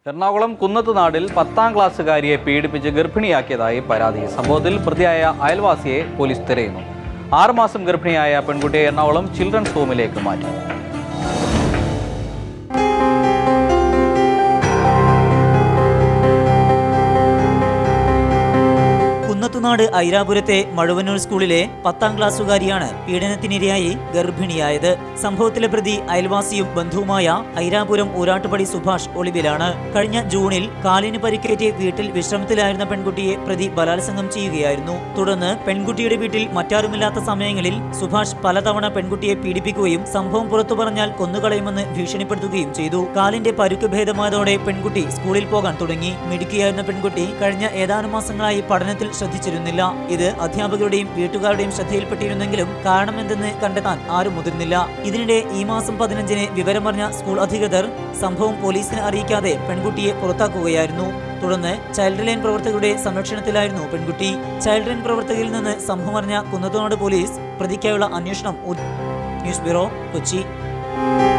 എറണാകുളം കുന്നത്തുനാടിൽ പത്താം ക്ലാസ്സുകാരിയെ പീഡിപ്പിച്ച് ഗർഭിണിയാക്കിയതായി പരാതി സംഭവത്തിൽ പ്രതിയായ അയൽവാസിയെ പോലീസ് തിരയുന്നു ആറുമാസം ഗർഭിണിയായ പെൺകുട്ടിയെ എറണാകുളം ചിൽഡ്രൻസ് ഹോമിലേക്ക് മാറ്റി കുന്നത്തുനാട് ഐരാപുരത്തെ മഴുവന്നൂർ സ്കൂളിലെ പത്താം ക്ലാസ്സുകാരിയാണ് പീഡനത്തിനിരയായി ഗർഭിണിയായത് സംഭവത്തിലെ പ്രതി അയൽവാസിയും ബന്ധുവുമായ ഐരാപുരം ഊരാട്ടുപടി സുഭാഷ് ഒളിവിലാണ് കഴിഞ്ഞ ജൂണിൽ കാലിന് പരിക്കേറ്റ് വീട്ടിൽ വിശ്രമത്തിലായിരുന്ന പെൺകുട്ടിയെ പ്രതി ബലാത്സംഗം ചെയ്യുകയായിരുന്നു തുടർന്ന് പെൺകുട്ടിയുടെ വീട്ടിൽ മറ്റാരുമില്ലാത്ത സമയങ്ങളിൽ സുഭാഷ് പലതവണ പെൺകുട്ടിയെ പീഡിപ്പിക്കുകയും സംഭവം പുറത്തു പറഞ്ഞാൽ കൊന്നുകളയുമെന്ന് ഭീഷണിപ്പെടുത്തുകയും ചെയ്തു കാലിന്റെ പരുക്ക് ഭേദമായതോടെ പെൺകുട്ടി സ്കൂളിൽ പോകാൻ തുടങ്ങി മിടുക്കിയായിരുന്ന പെൺകുട്ടി കഴിഞ്ഞ ഏതാനും മാസങ്ങളായി പഠനത്തിൽ ശ്രദ്ധിച്ചിരുന്നില്ല ഇത് അധ്യാപകരുടെയും വീട്ടുകാരുടെയും ശ്രദ്ധയിൽപ്പെട്ടിരുന്നെങ്കിലും കാരണമെന്തെന്ന് കണ്ടെത്താൻ ആരും മുതിർന്നില്ല ഇതിനിടെ ഈ മാസം പതിനഞ്ചിന് വിവരമറിഞ്ഞ സ്കൂൾ അധികൃതർ സംഭവം പോലീസിനെ അറിയിക്കാതെ പെൺകുട്ടിയെ പുറത്താക്കുകയായിരുന്നു തുടർന്ന് ചൈൽഡ് ലൈൻ പ്രവർത്തകരുടെ സംരക്ഷണത്തിലായിരുന്നു പെൺകുട്ടി ചൈൽഡ് ലൈൻ പ്രവർത്തകരിൽ നിന്ന് സംഭവമറിഞ്ഞ കുന്നത്തുനാട് പോലീസ് പ്രതിക്കായുള്ള അന്വേഷണം ഊ- ന്യൂസ് ബ്യൂറോ കൊച്ചി